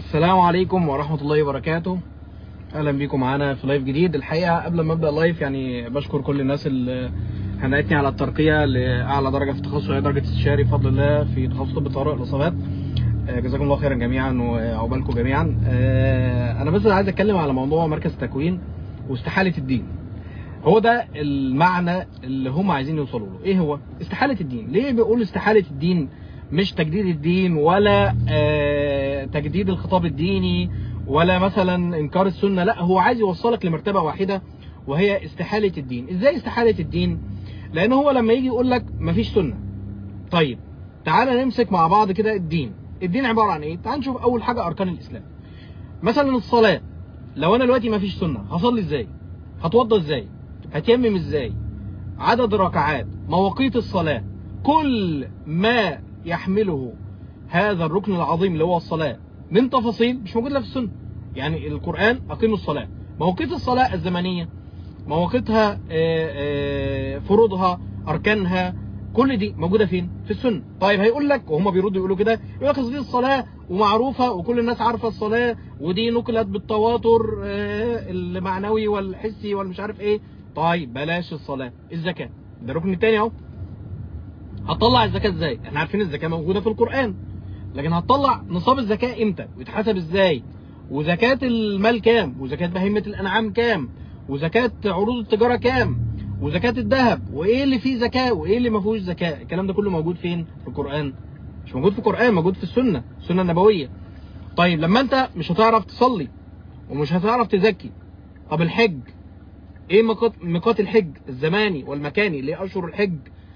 السلام عليكم ورحمة الله وبركاته اهلا بيكم معانا في لايف جديد الحقيقة قبل ما ابدأ لايف يعني بشكر كل الناس اللي هنأتني على الترقية لأعلى درجة في التخصص وهي درجة استشاري بفضل الله في تخصص طب الطوارئ والإصابات آه، جزاكم الله خيرا جميعا وعقبالكم جميعا آه، أنا بس عايز أتكلم على موضوع مركز التكوين واستحالة الدين هو ده المعنى اللي هم عايزين يوصلوا له ايه هو استحالة الدين ليه بيقول استحالة الدين مش تجديد الدين ولا آه تجديد الخطاب الديني ولا مثلا انكار السنة لا هو عايز يوصلك لمرتبة واحدة وهي استحالة الدين ازاي استحالة الدين لان هو لما يجي يقول لك مفيش سنة طيب تعالى نمسك مع بعض كده الدين الدين عبارة عن ايه تعال نشوف اول حاجة اركان الاسلام مثلا الصلاة لو انا دلوقتي مفيش سنة هصلي ازاي هتوضى ازاي هتيمم ازاي عدد الركعات مواقيت الصلاة كل ما يحمله هذا الركن العظيم اللي هو الصلاة من تفاصيل مش موجودة في السنة يعني القرآن أقيموا الصلاة مواقيت الصلاة الزمنية مواقيتها آه، آه، فروضها أركانها كل دي موجودة فين؟ في السنة طيب هيقول لك وهم بيردوا يقولوا كده يقول لك أصل دي الصلاة ومعروفة وكل الناس عارفة الصلاة ودي نقلت بالتواتر آه، المعنوي والحسي والمش عارف ايه طيب بلاش الصلاة الزكاة ده الركن التاني اهو هتطلع الزكاة ازاي احنا عارفين الزكاة موجودة في القرآن لكن هتطلع نصاب الزكاة امتى ويتحسب ازاي وزكاة المال كام وزكاة بهيمة الانعام كام وزكاة عروض التجارة كام وزكاة الذهب وايه اللي فيه زكاة وايه اللي ما فيهوش زكاة الكلام ده كله موجود فين في القرآن مش موجود في القرآن موجود في السنة السنة النبوية طيب لما انت مش هتعرف تصلي ومش هتعرف تزكي طب الحج ايه ميقات ميقات الحج الزماني والمكاني اللي هي اشهر الحج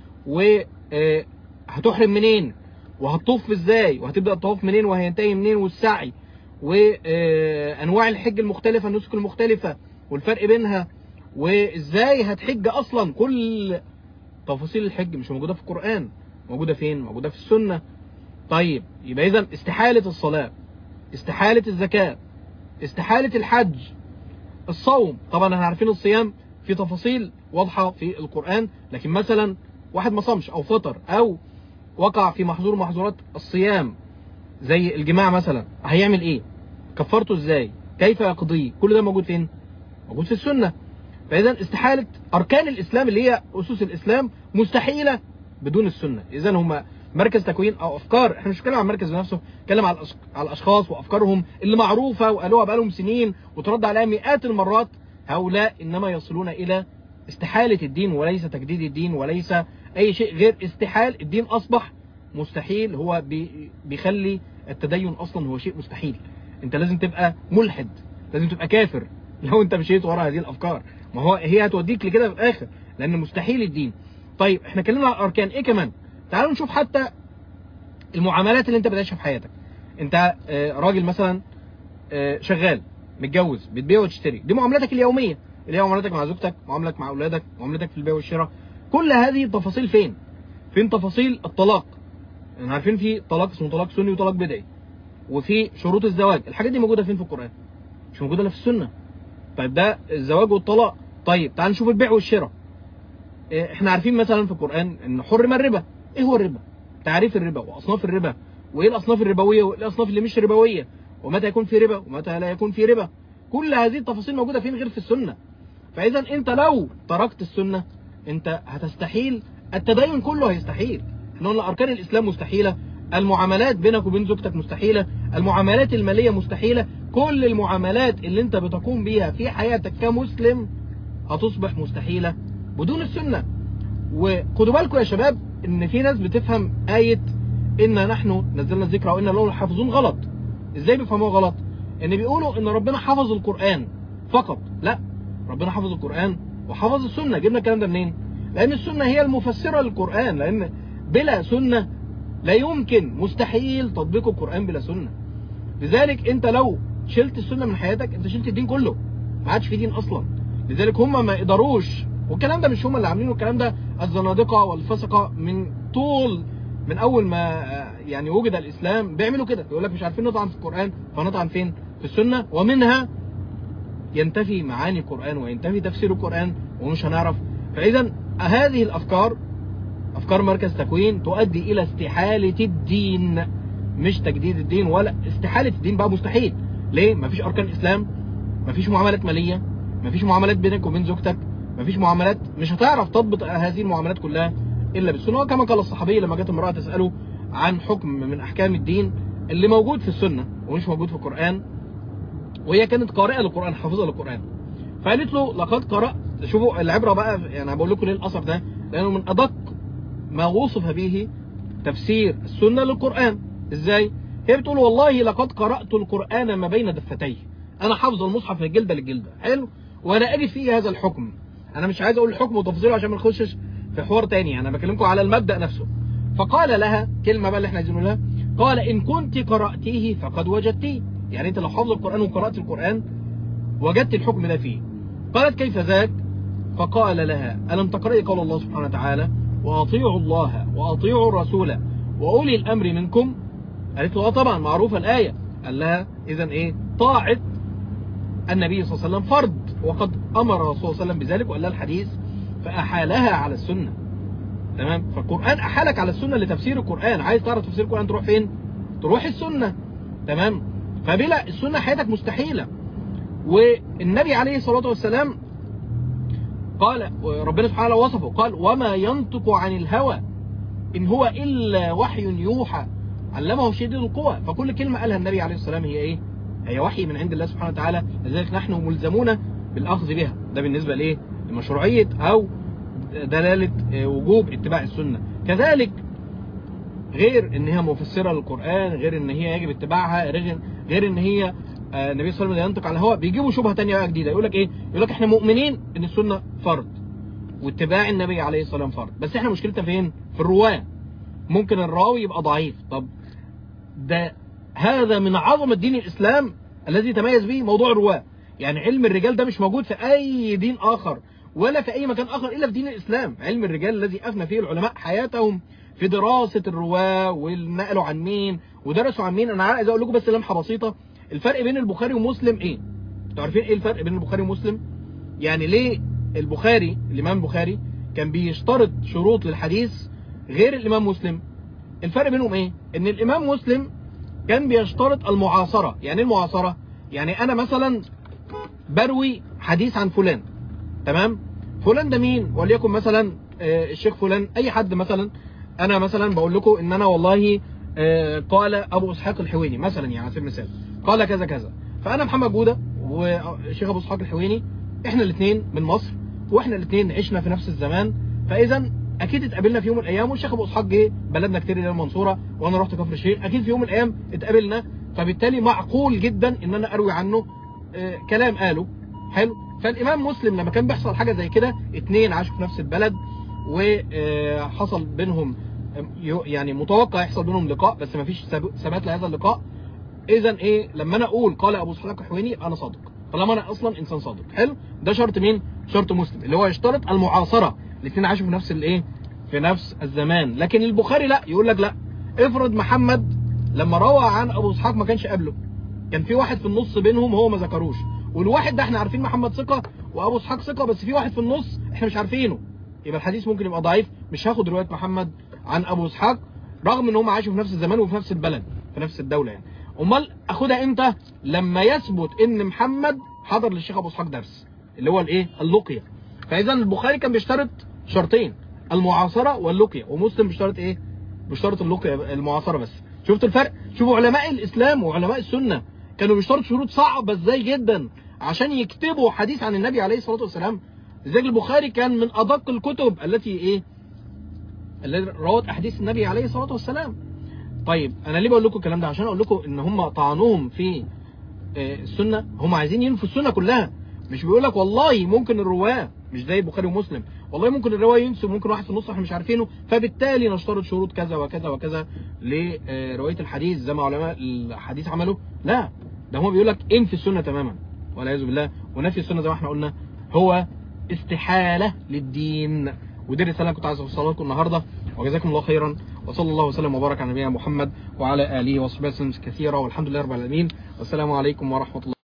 وهتحرم منين وهتطوف ازاي وهتبدا الطواف منين وهينتهي منين والسعي وانواع الحج المختلفه النسك المختلفه والفرق بينها وازاي هتحج اصلا كل تفاصيل الحج مش موجوده في القران موجوده فين موجوده في السنه طيب يبقى اذا استحاله الصلاه استحاله الزكاه استحاله الحج الصوم طبعا احنا عارفين الصيام في تفاصيل واضحة في القرآن لكن مثلا واحد ما صامش او فطر او وقع في محظور محظورات الصيام زي الجماع مثلا هيعمل ايه كفرته ازاي كيف يقضيه كل ده موجود فين موجود في السنة فاذا استحالة اركان الاسلام اللي هي اسس الاسلام مستحيلة بدون السنة اذا هم مركز تكوين او افكار احنا مش بنتكلم عن المركز بنفسه بنتكلم على الأش- على الاشخاص وافكارهم اللي معروفه وقالوها بقالهم سنين وترد عليها مئات المرات هؤلاء انما يصلون الى استحاله الدين وليس تجديد الدين وليس اي شيء غير استحال الدين اصبح مستحيل هو بي- بيخلي التدين اصلا هو شيء مستحيل انت لازم تبقى ملحد لازم تبقى كافر لو انت مشيت ورا هذه الافكار ما هو هي هتوديك لكده في الاخر لان مستحيل الدين طيب احنا اتكلمنا على الاركان ايه كمان تعالوا نشوف حتى المعاملات اللي انت بتعيشها في حياتك انت آه، راجل مثلا آه، شغال متجوز بتبيع وتشتري دي معاملاتك اليوميه اللي هي معاملاتك مع زوجتك معاملتك مع اولادك معاملتك في البيع والشراء كل هذه التفاصيل فين فين تفاصيل الطلاق احنا عارفين في طلاق اسمه طلاق سني وطلاق بدعي وفي شروط الزواج الحاجات دي موجوده فين في القران مش موجوده الا في السنه طيب ده الزواج والطلاق طيب تعال نشوف البيع والشراء إيه، احنا عارفين مثلا في القرآن ان حرم الربا ايه هو الربا تعريف الربا واصناف الربا وايه الاصناف الربويه وايه الاصناف اللي مش ربويه ومتى يكون في ربا ومتى لا يكون في ربا كل هذه التفاصيل موجوده فين غير في السنه فاذا انت لو تركت السنه انت هتستحيل التدين كله هيستحيل احنا قلنا اركان الاسلام مستحيله المعاملات بينك وبين زوجتك مستحيله المعاملات الماليه مستحيله كل المعاملات اللي انت بتقوم بيها في حياتك كمسلم هتصبح مستحيله بدون السنه وخدوا بالكم يا شباب ان في ناس بتفهم آية إنا نحن نزلنا الذكر وإنا له لحافظون غلط ازاي بيفهموها غلط ان بيقولوا ان ربنا حفظ القرآن فقط لا ربنا حفظ القرآن وحفظ السنة جبنا الكلام ده منين لان السنة هي المفسرة للقرآن لان بلا سنة لا يمكن مستحيل تطبيق القرآن بلا سنة لذلك انت لو شلت السنة من حياتك انت شلت الدين كله ما عادش في دين اصلا لذلك هم ما يقدروش والكلام ده مش هم اللي عاملينه الكلام ده الزنادقة والفسقة من طول من اول ما آه، يعني وجد الاسلام بيعملوا كده يقول لك مش عارفين نطعن في القرآن فنطعن فين في السنة ومنها ينتفي معاني القرآن وينتفي تفسير القرآن ومش هنعرف فإذا هذه الأفكار أفكار مركز تكوين تؤدي إلى استحالة الدين مش تجديد الدين ولا استحاله الدين بقى مستحيل ليه مفيش اركان اسلام مفيش معاملات ماليه مفيش معاملات بينك وبين زوجتك مفيش معاملات مش هتعرف تضبط هذه المعاملات كلها الا بالسنه وكما قال الصحابي لما جت امراه تساله عن حكم من احكام الدين اللي موجود في السنه ومش موجود في القران وهي كانت قارئه للقران حافظه للقران فقالت له لقد قرات شوفوا العبره بقى يعني أنا بقول لكم ليه الاثر ده لانه من ادق ما وصف به تفسير السنه للقران ازاي هي بتقول والله لقد قرات القران ما بين دفتيه انا حافظ المصحف من الجلده للجلده حلو وانا اجد فيه هذا الحكم انا مش عايز اقول الحكم وتفصيله عشان ما نخشش في حوار تاني انا بكلمكم على المبدا نفسه فقال لها كلمه بقى اللي احنا عايزين نقولها قال ان كنت قراتيه فقد وجدتيه يعني انت لو حافظ القران وقرات القران وجدت الحكم ده فيه قالت كيف ذاك فقال لها ألم تقرأي قول الله سبحانه وتعالى وأطيعوا الله وأطيعوا الرسول وأولي الأمر منكم قالت له اه طبعا معروفة الآية قال لها إذا إيه طاعة النبي صلى الله عليه وسلم فرض وقد أمر الرسول صلى الله عليه وسلم بذلك وقال لها الحديث فأحالها على السنة تمام فالقرآن أحالك على السنة لتفسير القرآن عايز تعرف تفسير القرآن تروح فين تروح السنة تمام فبلا السنة حياتك مستحيلة والنبي عليه الصلاة والسلام قال ربنا سبحانه وصفه قال وما ينطق عن الهوى إن هو إلا وحي يوحى علمه شديد القوى فكل كلمة قالها النبي عليه الصلاة والسلام هي إيه هي وحي من عند الله سبحانه وتعالى لذلك نحن ملزمون بالأخذ بها ده بالنسبة لإيه لمشروعية أو دلالة وجوب اتباع السنة كذلك غير ان هي مفسره للقران غير ان هي يجب اتباعها غير غير ان هي آه، النبي صلى الله عليه وسلم ينطق على الهواء بيجيبوا شبهه ثانيه بقى جديده يقول لك ايه يقول لك احنا مؤمنين ان السنه فرض واتباع النبي عليه الصلاه والسلام فرض بس احنا مشكلتنا فين في الرواه ممكن الراوي يبقى ضعيف طب ده هذا من عظمه دين الاسلام الذي تميز به موضوع الرواه يعني علم الرجال ده مش موجود في اي دين اخر ولا في اي مكان اخر الا في دين الاسلام علم الرجال الذي افنى فيه العلماء حياتهم في دراسه الرواه والنقلوا عن مين ودرسوا عن مين انا عايز اقول لكم بس لمحه بسيطه الفرق بين البخاري ومسلم ايه انتوا عارفين ايه الفرق بين البخاري ومسلم يعني ليه البخاري الامام البخاري كان بيشترط شروط للحديث غير الامام مسلم الفرق بينهم ايه ان الامام مسلم كان بيشترط المعاصره يعني ايه المعاصره يعني انا مثلا بروي حديث عن فلان تمام فلان ده مين وليكن مثلا آه، الشيخ فلان اي حد مثلا انا مثلا بقول لكم ان انا والله آه، قال ابو اسحاق الحويني مثلا يعني على سبيل المثال قال كذا كذا فانا محمد جوده والشيخ ابو اسحاق الحويني احنا الاثنين من مصر واحنا الاثنين عشنا في نفس الزمان فاذا اكيد اتقابلنا في يوم من الايام والشيخ ابو اسحاق جه بلدنا كتير الى المنصوره وانا رحت كفر الشيخ اكيد في يوم من الايام اتقابلنا فبالتالي معقول جدا ان انا اروي عنه آه، كلام قاله حلو فالامام مسلم لما كان بيحصل حاجه زي كده اتنين عاشوا في نفس البلد وحصل بينهم يو- يعني متوقع يحصل بينهم لقاء بس ما فيش ثبات لهذا اللقاء اذا ايه لما انا اقول قال ابو اسحاق الحويني انا صادق طالما انا اصلا انسان صادق حلو ده شرط مين شرط مسلم اللي هو يشترط المعاصره الاثنين عاشوا في نفس الايه في نفس الزمان لكن البخاري لا يقول لك لا افرض محمد لما روى عن ابو اسحاق ما كانش قبله كان في واحد في النص بينهم هو ما ذكروش والواحد ده احنا عارفين محمد ثقه وابو اسحاق ثقه بس في واحد في النص احنا مش عارفينه يبقى الحديث ممكن يبقى ضعيف مش هاخد روايه محمد عن ابو اسحاق رغم ان هم عاشوا في نفس الزمان وفي نفس البلد في نفس الدوله يعني امال اخدها امتى لما يثبت ان محمد حضر للشيخ ابو اسحاق درس اللي هو الايه اللقيه فاذا البخاري كان بيشترط شرطين المعاصره واللقيه ومسلم بيشترط ايه بيشترط اللقيه المعاصره بس شفت الفرق شوفوا علماء الاسلام وعلماء السنه كانوا بيشترطوا شروط صعبه ازاي جدا عشان يكتبوا حديث عن النبي عليه الصلاه والسلام لذلك البخاري كان من ادق الكتب التي ايه التي روت احاديث النبي عليه الصلاه والسلام طيب انا ليه بقول لكم الكلام ده عشان اقول لكم ان هم طعنوهم في آه، السنه هم عايزين ينفوا السنه كلها مش بيقول لك والله ممكن الرواه مش زي البخاري ومسلم والله ممكن الرواه ينسوا ممكن واحد في النص احنا مش عارفينه فبالتالي نشترط شروط كذا وكذا وكذا لروايه الحديث زي ما علماء الحديث عملوا لا ده هو بيقول لك انفي السنه تماما والعياذ بالله ونفي السنه زي ما احنا قلنا هو استحاله للدين ودي الرساله اللي كنت عايز اوصلها لكم النهارده وجزاكم الله خيرا وصلى الله وسلم وبارك على نبينا محمد وعلى اله وصحبه وسلم كثيرا والحمد لله رب العالمين والسلام عليكم ورحمه الله